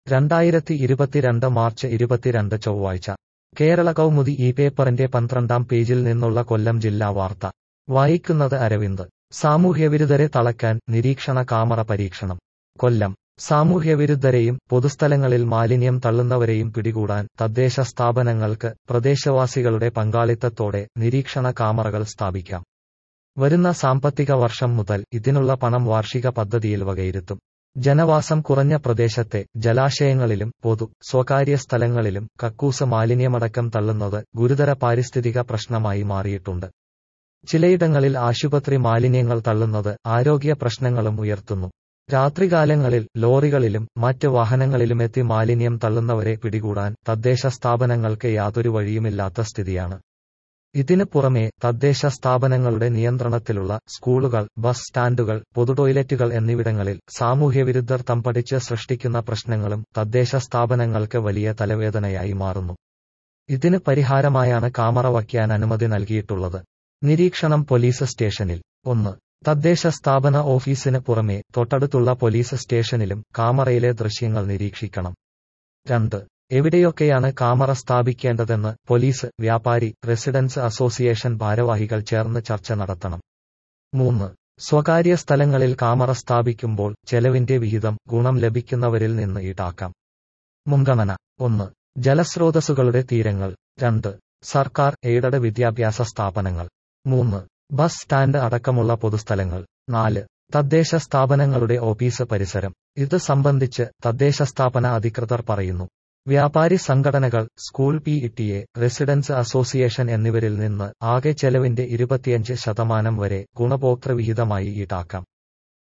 രണ്ടായിരത്തി ഇരുപത്തിരണ്ട് മാർച്ച് ഇരുപത്തിരണ്ട് ചൊവ്വാഴ്ച കേരള കൗമുദി ഈ പേപ്പറിന്റെ പന്ത്രണ്ടാം പേജിൽ നിന്നുള്ള കൊല്ലം ജില്ലാ വാർത്ത വായിക്കുന്നത് അരവിന്ദ് സാമൂഹ്യവിരുദ്ധരെ തളയ്ക്കാൻ നിരീക്ഷണ കാമറ പരീക്ഷണം കൊല്ലം സാമൂഹ്യവിരുദ്ധരെയും പൊതുസ്ഥലങ്ങളിൽ മാലിന്യം തള്ളുന്നവരെയും പിടികൂടാൻ തദ്ദേശ സ്ഥാപനങ്ങൾക്ക് പ്രദേശവാസികളുടെ പങ്കാളിത്തത്തോടെ നിരീക്ഷണ കാമറകൾ സ്ഥാപിക്കാം വരുന്ന സാമ്പത്തിക വർഷം മുതൽ ഇതിനുള്ള പണം വാർഷിക പദ്ധതിയിൽ വകയിരുത്തും ജനവാസം കുറഞ്ഞ പ്രദേശത്തെ ജലാശയങ്ങളിലും പൊതു സ്വകാര്യ സ്ഥലങ്ങളിലും കക്കൂസ് മാലിന്യമടക്കം തള്ളുന്നത് ഗുരുതര പാരിസ്ഥിതിക പ്രശ്നമായി മാറിയിട്ടുണ്ട് ചിലയിടങ്ങളിൽ ആശുപത്രി മാലിന്യങ്ങൾ തള്ളുന്നത് ആരോഗ്യ പ്രശ്നങ്ങളും ഉയർത്തുന്നു രാത്രികാലങ്ങളിൽ ലോറികളിലും മറ്റ് വാഹനങ്ങളിലുമെത്തി മാലിന്യം തള്ളുന്നവരെ പിടികൂടാൻ തദ്ദേശ സ്ഥാപനങ്ങൾക്ക് യാതൊരു വഴിയുമില്ലാത്ത സ്ഥിതിയാണ് ഇതിന് പുറമെ തദ്ദേശ സ്ഥാപനങ്ങളുടെ നിയന്ത്രണത്തിലുള്ള സ്കൂളുകൾ ബസ് സ്റ്റാൻഡുകൾ പൊതു ടോയ്ലറ്റുകൾ എന്നിവിടങ്ങളിൽ സാമൂഹ്യവിരുദ്ധർ തമ്പടിച്ച് സൃഷ്ടിക്കുന്ന പ്രശ്നങ്ങളും തദ്ദേശ സ്ഥാപനങ്ങൾക്ക് വലിയ തലവേദനയായി മാറുന്നു ഇതിന് പരിഹാരമായാണ് കാമറ വയ്ക്കാൻ അനുമതി നൽകിയിട്ടുള്ളത് നിരീക്ഷണം പോലീസ് സ്റ്റേഷനിൽ ഒന്ന് തദ്ദേശ സ്ഥാപന ഓഫീസിന് പുറമെ തൊട്ടടുത്തുള്ള പോലീസ് സ്റ്റേഷനിലും കാമറയിലെ ദൃശ്യങ്ങൾ നിരീക്ഷിക്കണം രണ്ട് എവിടെയൊക്കെയാണ് കാമറ സ്ഥാപിക്കേണ്ടതെന്ന് പോലീസ് വ്യാപാരി റെസിഡൻസ് അസോസിയേഷൻ ഭാരവാഹികൾ ചേർന്ന് ചർച്ച നടത്തണം മൂന്ന് സ്വകാര്യ സ്ഥലങ്ങളിൽ കാമറ സ്ഥാപിക്കുമ്പോൾ ചെലവിന്റെ വിഹിതം ഗുണം ലഭിക്കുന്നവരിൽ നിന്ന് ഈടാക്കാം മുൻഗണന ഒന്ന് ജലസ്രോതസ്സുകളുടെ തീരങ്ങൾ രണ്ട് സർക്കാർ എയ്ഡഡ് വിദ്യാഭ്യാസ സ്ഥാപനങ്ങൾ മൂന്ന് ബസ് സ്റ്റാൻഡ് അടക്കമുള്ള പൊതുസ്ഥലങ്ങൾ നാല് തദ്ദേശ സ്ഥാപനങ്ങളുടെ ഓഫീസ് പരിസരം ഇത് സംബന്ധിച്ച് തദ്ദേശ സ്ഥാപന അധികൃതർ പറയുന്നു വ്യാപാരി സംഘടനകൾ school P E residence association എന്നിവരിൽ നിന്ന് ആകെ ചെലവിന്റെ ഇരുപത്തിയഞ്ച് ശതമാനം വരെ ഗുണഭോക്തൃ വിഹിതമായി ഈടാക്കാം